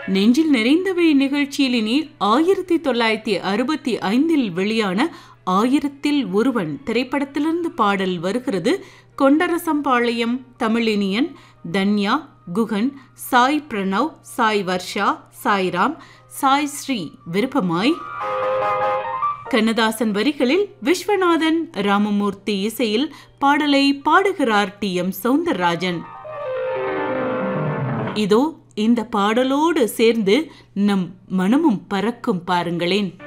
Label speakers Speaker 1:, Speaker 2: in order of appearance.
Speaker 1: நெஞ்சில் நிறைந்தவை நிகழ்ச்சியில் இனி ஆயிரத்தி தொள்ளாயிரத்தி அறுபத்தி ஐந்தில் வெளியான ஆயிரத்தில் ஒருவன் திரைப்படத்திலிருந்து பாடல் வருகிறது கொண்டரசம்பாளையம் தமிழினியன் தன்யா குகன் சாய் பிரணவ் சாய் வர்ஷா சாய்ராம் சாய் ஸ்ரீ விருப்பமாய் கண்ணதாசன் வரிகளில் விஸ்வநாதன் ராமமூர்த்தி இசையில் பாடலை பாடுகிறார் டி எம் சவுந்தரராஜன் இதோ இந்த பாடலோடு சேர்ந்து நம் மனமும் பறக்கும் பாருங்களேன்